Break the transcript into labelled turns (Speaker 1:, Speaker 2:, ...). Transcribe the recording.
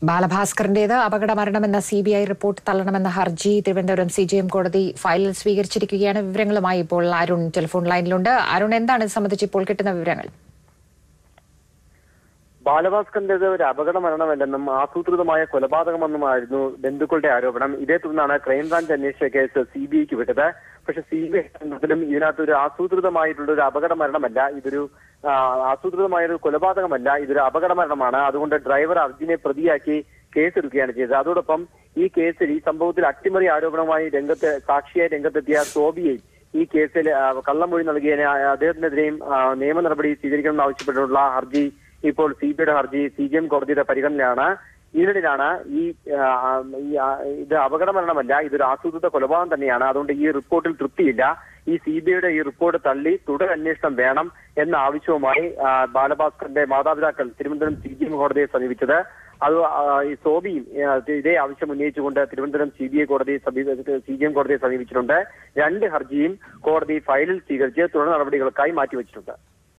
Speaker 1: ബാലഭാസ്കറിന്റേത് അപകട മരണമെന്ന C B I report തള്ളണമെന്ന ഹർജി തിരുവനന്തപുരം സി ജി എം കോടതി ഫയലിൽ സ്വീകരിച്ചിരിക്കുകയാണ് വിവരങ്ങളുമായി ഇപ്പോൾ അരുൺ ടെലിഫോൺ ലൈനിലുണ്ട് അരുൺ എന്താണ് ഇത് സംബന്ധിച്ച് ഇപ്പോൾ കിട്ടുന്ന വിവരങ്ങൾ
Speaker 2: ബാലഭാസ്കറിന്റേത് ഒരു അപകട മരണമല്ലെന്നും ആസൂത്രിതമായ കൊലപാതകമെന്നുമായിരുന്നു ബന്ധുക്കളുടെ ആരോപണം ഇതേ തുടർന്നാണ് ക്രൈംബ്രാഞ്ച് അന്വേഷിച്ച കേസ് സി ബി ഐക്ക് വിട്ടത് പക്ഷെ സി ബി ഐ സംഘത്തിലും ഇതിനകത്ത് ഒരു ആസൂത്രിതമായിട്ടുള്ള ഒരു അപകട മരണമല്ല ഇതൊരു ആ, ആസൂത്രിതമായ ഒരു കൊലപാതകമല്ല ഇതൊരു അപകട മരണമാണ് അതുകൊണ്ട് ഡ്രൈവർ അർജുനെ പ്രതിയാക്കി കേസ് എടുക്കുകയാണ് ചെയ്തത് അതോടൊപ്പം ഈ കേസിൽ ഈ സംഭവത്തിൽ അട്ടിമറി ആരോപണവുമായി രംഗത്ത് സാക്ഷിയായി രംഗത്തെത്തിയ സോബിയെ ഈ കേസിൽ ആ, കള്ളമൊഴി നൽകിയതിന് അദ്ദേഹത്തിനെതിരെയും ആ, നിയമ നടപടി സ്വീകരിക്കണമെന്ന് ആവശ്യപ്പെട്ടുള്ള ഹർജി ഇപ്പോൾ സി ബി ഐയുടെ ഹർജി സി ജി എം കോടതിയുടെ പരിഗണനയാണ് ഇതിനിടയിലാണ് ഈ ആ, ഈ, ആ, ഇത് അപകട മരണമല്ല ഇതൊരു ആസൂത്രിത കൊലപാതകം തന്നെയാണ് അതുകൊണ്ട് ഈ റിപ്പോർട്ടിൽ തൃപ്തിയില്ല ഈ സി ബി ഐയുടെ ഈ റിപ്പോർട്ട് തള്ളി തുടർ അന്വേഷണം വേണം എന്ന ആവശ്യവുമായി ആ, ബാലഭാസ്കറിന്റെ മാതാപിതാക്കൾ തിരുവനന്തപുരം സി ജി എം കോടതിയെ സമീപിച്ചത് അത് ആ, ഈ സോബിയും ആ, ഇതേ ആവശ്യം ഉന്നയിച്ചുകൊണ്ട് തിരുവനന്തപുരം സി ബി ഐ കോടതി സി ജി എം കോടതിയെ സമീപിച്ചിട്ടുണ്ട് രണ്ട് ഹർജിയും കോടതി ഫയലിൽ സ്വീകരിച്ച് തുടർ നടപടികൾക്കായി മാറ്റിവെച്ചിട്ടുണ്ട്